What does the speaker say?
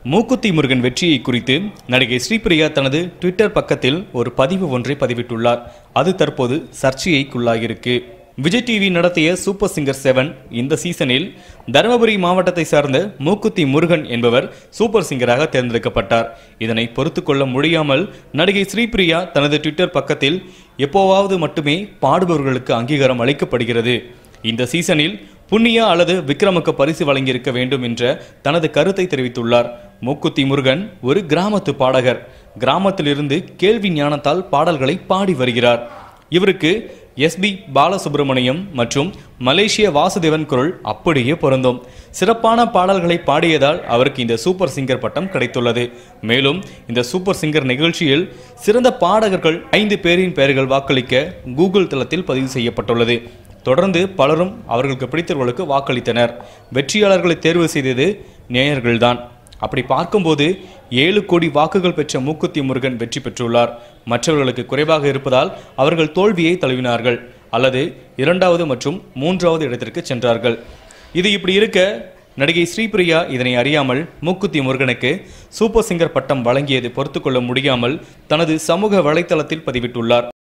மூக்குத்தி முருகன் வெற்றியை குறித்து நடிகை ஸ்ரீபிரியா தனது ட்விட்டர் பக்கத்தில் ஒரு பதிவு ஒன்றை பதிவிட்டுள்ளார் அது தற்போது சர்ச்சைக்குள்ளாகியிருக்கு விஜய் டிவி நடத்திய சூப்பர் சிங்கர் செவன் இந்த சீசனில் தருமபுரி மாவட்டத்தை சார்ந்த மூக்குத்தி முருகன் என்பவர் சூப்பர் சிங்கராக தேர்ந்தெடுக்கப்பட்டார் இதனை பொறுத்து கொள்ள முடியாமல் நடிகை ஸ்ரீபிரியா தனது ட்விட்டர் பக்கத்தில் எப்போவாவது மட்டுமே பாடுபவர்களுக்கு அங்கீகாரம் அளிக்கப்படுகிறது இந்த சீசனில் புண்ணியா அல்லது விக்ரமுக்கு பரிசு வழங்கியிருக்க வேண்டும் என்ற தனது கருத்தை தெரிவித்துள்ளார் மூக்குத்தி முருகன் ஒரு கிராமத்து பாடகர் கிராமத்திலிருந்து கேள்வி ஞானத்தால் பாடல்களை பாடி வருகிறார் இவருக்கு எஸ்பி பாலசுப்ரமணியம் மற்றும் மலேசிய வாசுதேவன் குரல் அப்படியே பொருந்தும் சிறப்பான பாடல்களை பாடியதால் அவருக்கு இந்த சூப்பர் சிங்கர் பட்டம் கிடைத்துள்ளது மேலும் இந்த சூப்பர் சிங்கர் நிகழ்ச்சியில் சிறந்த பாடகர்கள் ஐந்து பேரின் பெயர்கள் வாக்களிக்க கூகுள் தளத்தில் பதிவு செய்யப்பட்டுள்ளது தொடர்ந்து பலரும் அவர்களுக்கு பிடித்தவர்களுக்கு வாக்களித்தனர் வெற்றியாளர்களை தேர்வு செய்தது நேயர்கள்தான் அப்படி பார்க்கும்போது ஏழு கோடி வாக்குகள் பெற்ற மூக்குத்தி முருகன் வெற்றி பெற்றுள்ளார் மற்றவர்களுக்கு குறைவாக இருப்பதால் அவர்கள் தோல்வியை தழுவினார்கள் அல்லது இரண்டாவது மற்றும் மூன்றாவது இடத்திற்கு சென்றார்கள் இது இப்படி இருக்க நடிகை ஸ்ரீபிரியா இதனை அறியாமல் மூக்குத்தி முருகனுக்கு சூப்பர் சிங்கர் பட்டம் வழங்கியது பொறுத்துக்கொள்ள முடியாமல் தனது சமூக வலைத்தளத்தில் பதிவிட்டுள்ளார்